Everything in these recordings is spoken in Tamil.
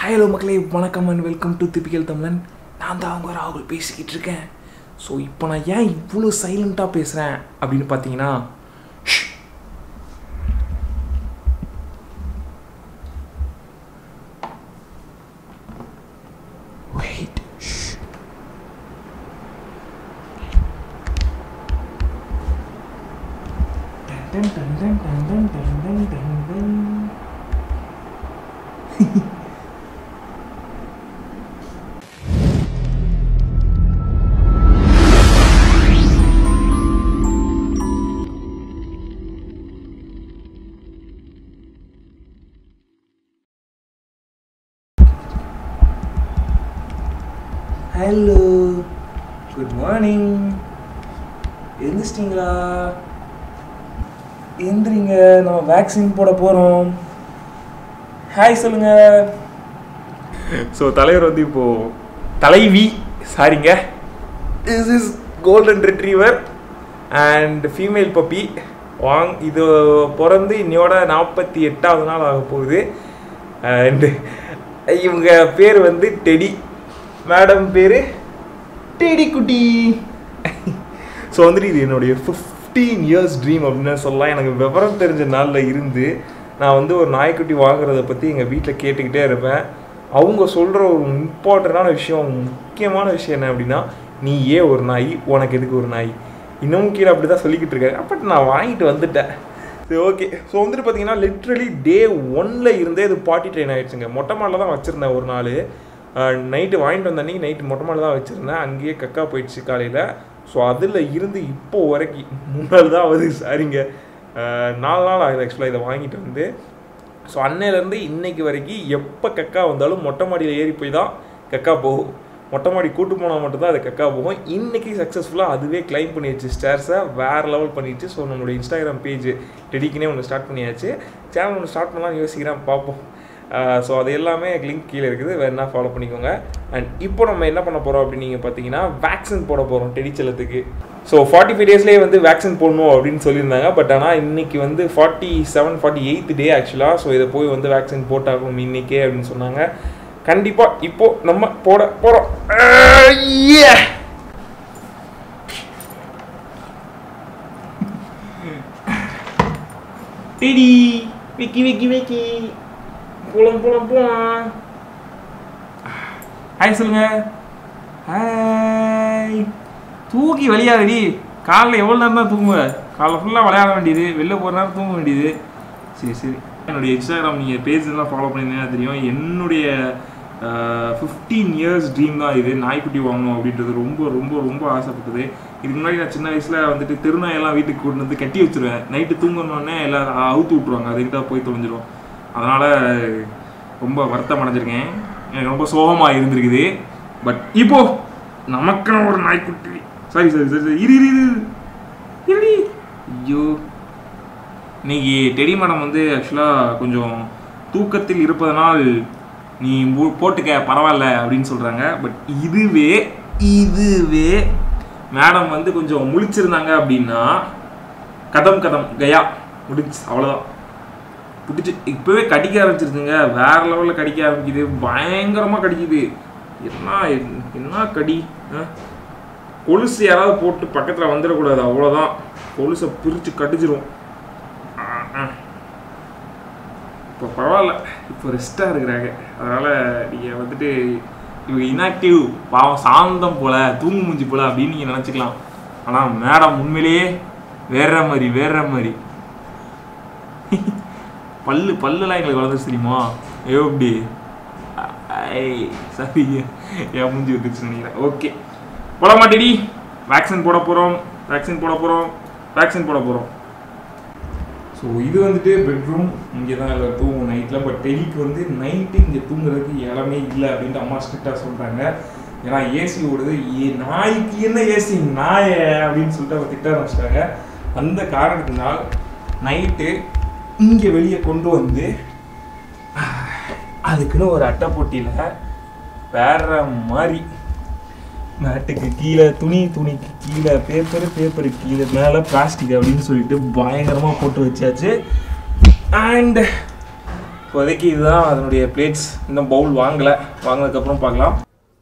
ஹலோ மக்களே வணக்கம் அண்ட் வெல்கம் டு திப்பிக்கல் தமிழன் நான் தான் அவங்க ராகுல் பேசிக்கிட்டு இருக்கேன் ஸோ இப்போ நான் ஏன் இவ்வளோ சைலண்ட்டாக பேசுகிறேன் அப்படின்னு பார்த்தீங்கன்னா ஷ். Wait. ஷ். டன் டன் டன் டன் டன் டன் டன் டன் டன். ஹலோ குட் மார்னிங் எழுந்திச்சிட்டிங்களா எந்திரிங்க நம்ம வேக்சின் போட போகிறோம் ஹாய் சொல்லுங்க ஸோ தலைவர் வந்து இப்போ தலைவி சாரிங்க this is golden retriever and female puppy வாங் இது பிறந்து இன்னையோட நாற்பத்தி எட்டாவது நாள் ஆக போகுது அண்ட் இவங்க பேர் வந்து டெடி மேடம் பேர் டெடி குட்டி ஸோ வந்துட்டு இது என்னுடைய ஃபிஃப்டீன் இயர்ஸ் ட்ரீம் அப்படின்னு சொல்லலாம் எனக்கு விவரம் தெரிஞ்ச நாளில் இருந்து நான் வந்து ஒரு நாய்க்குட்டி வாங்குறத பற்றி எங்கள் வீட்டில் கேட்டுக்கிட்டே இருப்பேன் அவங்க சொல்கிற ஒரு இம்பார்ட்டண்ட்டான விஷயம் முக்கியமான விஷயம் என்ன அப்படின்னா நீ ஏன் ஒரு நாய் உனக்கு எதுக்கு ஒரு நாய் இன்னமும் கீழே அப்படி தான் சொல்லிக்கிட்டு இருக்காங்க பட் நான் வாங்கிட்டு வந்துட்டேன் சரி ஓகே ஸோ வந்துட்டு பார்த்தீங்கன்னா லிட்ரலி டே ஒன்ல இருந்தே இது பாட்டி ட்ரெயின் ஆயிடுச்சுங்க மொட்டை மாடில் தான் வச்சுருந்தேன் ஒரு நாள் நைட்டு வாங்கிட்டு வந்த அன்னைக்கு நைட்டு மொட்டை மாடில் தான் வச்சுருந்தேன் அங்கேயே கக்கா போயிடுச்சு காலையில் ஸோ அதில் இருந்து இப்போ வரைக்கும் முன்னாள் தான் வருது சாரிங்க அஹ், நாலு நாள் ஆகுது ஆக்சுவலாக இதை வாங்கிட்டு வந்து ஸோ அன்னையிலேருந்து இன்னைக்கு வரைக்கும் எப்போ கக்கா வந்தாலும் மொட்டை மாடியில் ஏறி போய் தான் கக்கா போகும் மொட்டை மாடி கூட்டு போனால் மட்டும்தான் அது கக்கா போகும் இன்னைக்கு சக்ஸஸ்ஃபுல்லாக அதுவே கிளைம் பண்ணிடுச்சு ஸ்டேர்ஸை வேறு லெவல் பண்ணிடுச்சு ஸோ நம்மளோட இன்ஸ்டாகிராம் பேஜ் டெடிக்குனே ஒன்று ஸ்டார்ட் பண்ணியாச்சு சேனல் ஒன்று ஸ்டார்ட் பண்ணலாம்னு யோசிக்கிறேன் பார்ப்போம் ஸோ அது எல்லாமே லிங்க் கீழே இருக்குது வேணா ஃபாலோ பண்ணிக்கோங்க அண்ட் இப்போ நம்ம என்ன பண்ண போகிறோம் அப்படின்னு நீங்கள் பார்த்தீங்கன்னா வேக்சின் போட போகிறோம் டெடிச்சலத்துக்கு ஸோ ஃபார்ட்டி ஃபைவ் டேஸ்லேயே வந்து வேக்சின் போடணும் அப்படின்னு சொல்லியிருந்தாங்க பட் ஆனால் இன்னைக்கு வந்து forty seven forty eighth day ஆக்சுவலாக ஸோ இதை போய் வந்து வேக்சின் போட்டாகணும் இன்னைக்கே அப்படின்னு சொன்னாங்க கண்டிப்பாக இப்போ நம்ம போட போகிறோம் டெடி விக்கி விக்கி விக்கி போலாம் போலாம் போலாம் ஹாய் சொல்லுங்க ஹாய் தூக்கி வெளியாகடி காலைல எவ்வளோ நேரம் தான் தூங்குவ காலைல ஃபுல்லாக விளையாட வேண்டியது வெளில போகிற நேரம் தூங்க வேண்டியது சரி சரி என்னுடைய இன்ஸ்டாகிராம் நீங்கள் பேஜ்லாம் ஃபாலோ பண்ணியிருந்தீங்கன்னா தெரியும் என்னுடைய ஃபிஃப்டீன் இயர்ஸ் ட்ரீம் தான் இது நாய்க்குட்டி வாங்கணும் அப்படின்றது ரொம்ப ரொம்ப ரொம்ப ஆசைப்பட்டது இதுக்கு முன்னாடி நான் சின்ன வயசில் வந்துட்டு திருநாயெல்லாம் வீட்டுக்கு கொண்டு வந்து கட்டி வச்சிருவேன் நைட்டு தூங்கணுன்னே எல்லாம் அவுத்து விட்ருவாங்க அது எங்கிட்ட போய் தொலைஞ்சிரும் அதனால் ரொம்ப வருத்தம் அடைஞ்சிருக்கேன் எனக்கு ரொம்ப சோகமாக இருந்திருக்குது பட் இப்போ நமக்குன்னு ஒரு நாய்க்குட்டி சாரி சாரி சரி சரி இரு இரு இரு இருடி ஐயோ இன்னைக்கு டெடி மேடம் வந்து ஆக்சுவலாக கொஞ்சம் தூக்கத்தில் இருப்பதனால் நீ மு- போட்டுக்க பரவாயில்ல அப்படின்னு சொல்கிறாங்க பட் இதுவே இதுவே மேடம் வந்து கொஞ்சம் முழிச்சிருந்தாங்க அப்படின்னா கதம் கதம் கயா முடிச்சு அவ்வளோதான் பிடிச்சி இப்போவே கடிக்க ஆரம்பிச்சிருச்சுங்க வேற லெவலில் கடிக்க ஆரம்பிக்குது பயங்கரமாக கடிக்குது என்ன என்ன கடி ஆ? கொலுசு யாராவது போட்டு பக்கத்தில் வந்துடக்கூடாது அவ்வளோதான் கொலுசை பிரித்து கடிச்சிரும் ஆ, ஆ. இப்போ பரவாயில்ல இப்போ ரெஸ்ட்டாக இருக்கிறாங்க அதனால் நீங்கள் வந்துட்டு இவங்க இன்ஆக்டிவ் பாவம் சாந்தம் போல தூங்கு மூஞ்சி போல அப்படின்னு நீங்கள் நினச்சிக்கலாம் ஆனால் மேடம் உண்மையிலேயே வேற மாதிரி வேற மாதிரி பல்லு பல்லுலாம் எங்களுக்கு வளர்ந்துச்சு தெரியுமா ஐயோ எப்படி ஐ சரி என் மூஞ்சி வந்துருச்சு நினைக்கிறேன் ஓகே போட மாட்டேடி வேக்சின் போட போகிறோம் வேக்சின் போட போகிறோம் வேக்சின் போட போகிறோம் ஸோ இது வந்துட்டு பெட்ரூம் இங்கே தான் எல்லாம் தூங்கும் நைட்டில் பட் டெலிக்கு வந்து நைட்டு இங்கே தூங்குறதுக்கு இடமே இல்லை அப்படின்ட்டு அம்மா ஸ்ட்ரிக்டாக சொல்கிறாங்க ஏன்னா ஏசி ஓடுது ஏ நாய்க்கு என்ன ஏசி நாய அப்படின்னு சொல்லிட்டு அவங்க திட்ட ஆரம்பிச்சிட்டாங்க அந்த காரணத்தினால் நைட்டு இங்கே வெளியே கொண்டு வந்து அதுக்குன்னு ஒரு அட்டை போட்டியில் வேற மாதிரி மேட்டுக்கு கீழே துணி துணிக்கு கீழே பேப்பர் பேப்பருக்கு கீழே மேலே பிளாஸ்டிக் அப்படின்னு சொல்லிட்டு பயங்கரமாக போட்டு வச்சாச்சு அண்ட் இப்போதைக்கு இதுதான் அதனுடைய பிளேட்ஸ் இன்னும் பவுல் வாங்கலை வாங்கினதுக்கப்புறம் பார்க்கலாம்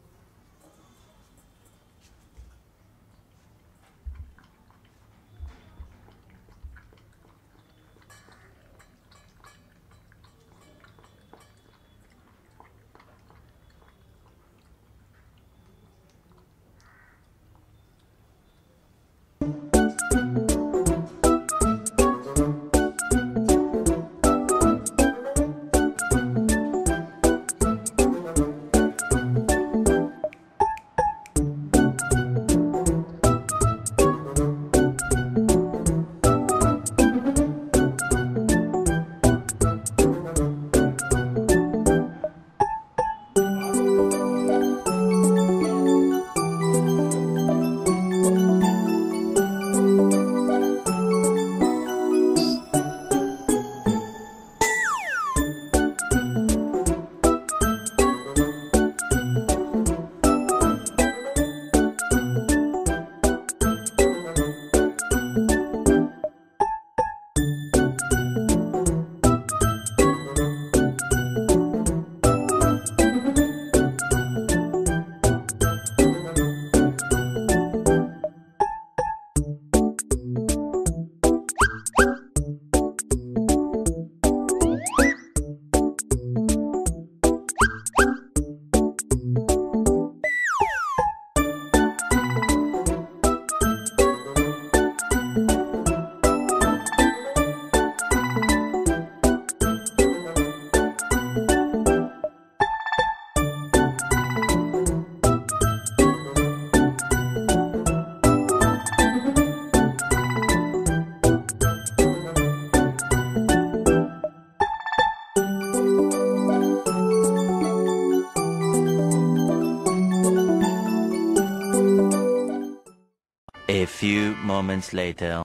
A few moments later.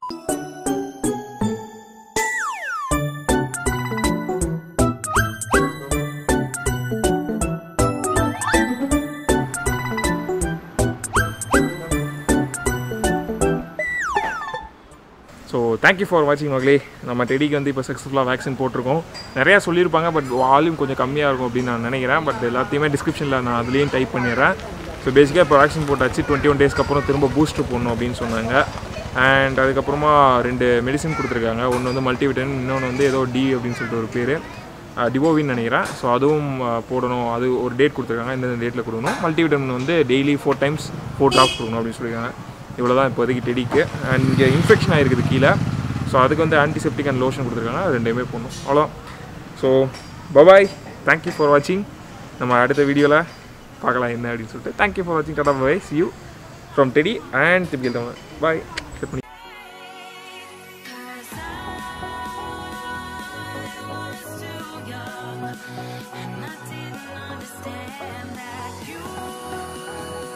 So thank you for வாட்சிங் மகளே நம்ம டெடிக்கு வந்து இப்போ சக்ஸஸ்ஃபுல்லாக வேக்சின் போட்டிருக்கோம் நிறையா சொல்லியிருப்பாங்க பட் வால்யூம் கொஞ்சம் கம்மியாக இருக்கும் அப்படின்னு நான் நினைக்கிறேன் பட் எல்லாத்தையுமே டிஸ்கிரிப்ஷனில் நான் அதுலேயும் டைப் பண்ணிடுறேன் ஸோ பேசிக்காக இப்போ வேக்சின் போட்டாச்சு டுவெண்ட்டி ஒன் டேஸ்க்கு அப்புறம் திரும்ப பூஸ்டர் போடணும் அப்படின்னு சொன்னாங்க அண்ட் அதுக்கப்புறமா ரெண்டு மெடிசன் கொடுத்துருக்காங்க ஒன்று வந்து மல்டிவிட்டன் இன்னொன்று வந்து ஏதோ டி அப்படின்னு சொல்லிட்டு ஒரு பேர் டிவோவின்னு நினைக்கிறேன் ஸோ அதுவும் அஹ், போடணும் அது ஒரு டேட் கொடுத்துருக்காங்க இந்த டேட்டில் கொடுக்கணும் மல்டிவிட்டன் வந்து daily four times four drops கொடுக்கணும் அப்படின்னு சொல்லியிருக்காங்க இவ்வளோ தான் இப்போதைக்கு டெடிக்கு அண்ட் இங்கே இன்ஃபெக்ஷன் ஆகிருக்குது கீழே ஸோ அதுக்கு வந்து ஆன்டிசெப்டிக் அண்ட் லோஷன் கொடுத்துருக்காங்க அது ரெண்டையுமே போடணும் அவ்வளோ ஸோ பபாய் தேங்க்யூ ஃபார் வாட்சிங் நம்ம அடுத்த வீடியோவில் பார்க்கலாம் என்ன அப்படின்னு சொல்லிட்டு தேங்க்யூ ஃபார் வாட்சிங் டாடா bye see you from Teddy and typical Tamil boy And I didn't understand that you